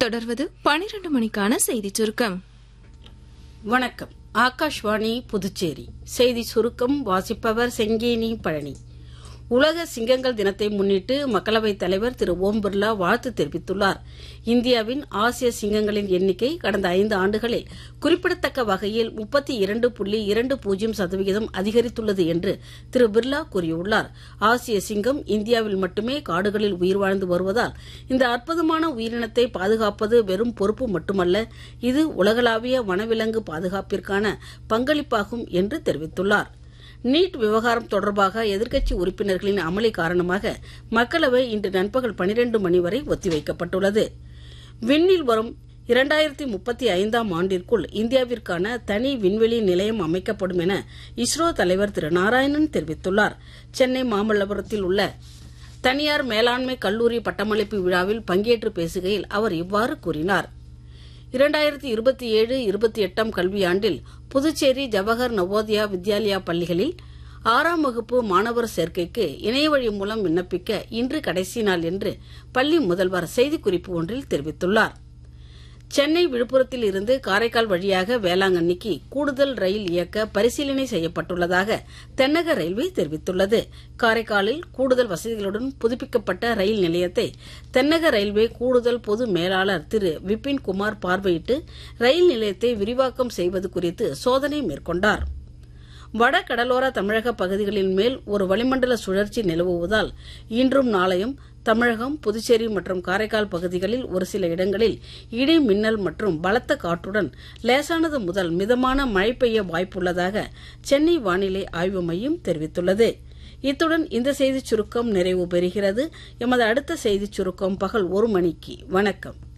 தொடர்வது பனிரெண்டு மணிக்கான செய்திச் சுருக்கம் வணக்கம் ஆகாஷ்வாணி புதுச்சேரி செய்தி சுருக்கம் வாசிப்பவர் செங்கேனி பழனி உலக சிங்கங்கள் தினத்தை முன்னிட்டு மக்களவைத் தலைவர் திரு ஓம் பிர்லா வாழ்த்து தெரிவித்துள்ளார் இந்தியாவின் ஆசிய சிங்கங்களின் எண்ணிக்கை கடந்த ஐந்து ஆண்டுகளில் குறிப்பிடத்தக்க வகையில் முப்பத்தி இரண்டு புள்ளி இரண்டு பூஜ்ஜியம் சதவிகிதம் அதிகரித்துள்ளது என்று திரு பிர்லா கூறியுள்ளார் ஆசிய சிங்கம் இந்தியாவில் மட்டுமே காடுகளில் உயிர் வாழ்ந்து வருவதால் இந்த அற்புதமான உயிரினத்தை பாதுகாப்பது வெறும் பொறுப்பு மட்டுமல்ல இது உலகளாவிய வனவிலங்கு பாதுகாப்பிற்கான பங்களிப்பாகும் என்று தெரிவித்துள்ளார் நீட் விவகாரம் தொடர்பாக எதிர்க்கட்சி உறுப்பினர்களின் அமளி காரணமாக மக்களவை இன்று நண்பகல் பனிரண்டு மணி வரை ஒத்திவைக்கப்பட்டுள்ளது விண்ணில் வரும் இரண்டாயிரத்தி முப்பத்தி ஐந்தாம் ஆண்டிற்குள் இந்தியாவிற்கான தனி விண்வெளி நிலையம் அமைக்கப்படும் என இஸ்ரோ தலைவர் திரு நாராயணன் தெரிவித்துள்ளார் சென்னை மாமல்லபுரத்தில் உள்ள தனியார் மேலாண்மை கல்லூரி பட்டமளிப்பு விழாவில் பங்கேற்று பேசுகையில் அவர் இவ்வாறு கூறினார் இரண்டாயிரத்தி இருபத்தி ஏழு இருபத்தி எட்டாம் கல்வியாண்டில் புதுச்சேரி ஜவஹர் நவோதயா வித்யாலயா பள்ளிகளில் ஆறாம் வகுப்பு மாணவர் சேர்க்கைக்கு இணையவழி மூலம் விண்ணப்பிக்க இன்று கடைசி நாள் என்று பள்ளி முதல்வர் செய்திக்குறிப்பு ஒன்றில் தெரிவித்துள்ளார் சென்னை விழுப்புரத்தில் இருந்து காரைக்கால் வழியாக வேளாங்கண்ணிக்கு கூடுதல் ரயில் இயக்க பரிசீலனை செய்யப்பட்டுள்ளதாக தென்னக ரயில்வே தெரிவித்துள்ளது காரைக்காலில் கூடுதல் வசதிகளுடன் புதுப்பிக்கப்பட்ட ரயில் நிலையத்தை தென்னக ரயில்வே கூடுதல் பொது மேலாளர் திரு விபின் குமார் பார்வையிட்டு ரயில் நிலையத்தை விரிவாக்கம் செய்வது குறித்து சோதனை மேற்கொண்டார் வட கடலோர தமிழக பகுதிகளின் மேல் ஒரு வளிமண்டல சுழற்சி நிலவுவதால் இன்றும் நாளையும் தமிழகம் புதுச்சேரி மற்றும் காரைக்கால் பகுதிகளில் ஒரு சில இடங்களில் இடி மின்னல் மற்றும் பலத்த காற்றுடன் லேசானது முதல் மிதமான மழை பெய்ய வாய்ப்புள்ளதாக சென்னை வானிலை ஆய்வு மையம் தெரிவித்துள்ளது இத்துடன் இந்த செய்திச் சுருக்கம் நிறைவு பெறுகிறது எமது அடுத்த செய்திச் சுருக்கம் பகல் ஒரு மணிக்கு வணக்கம்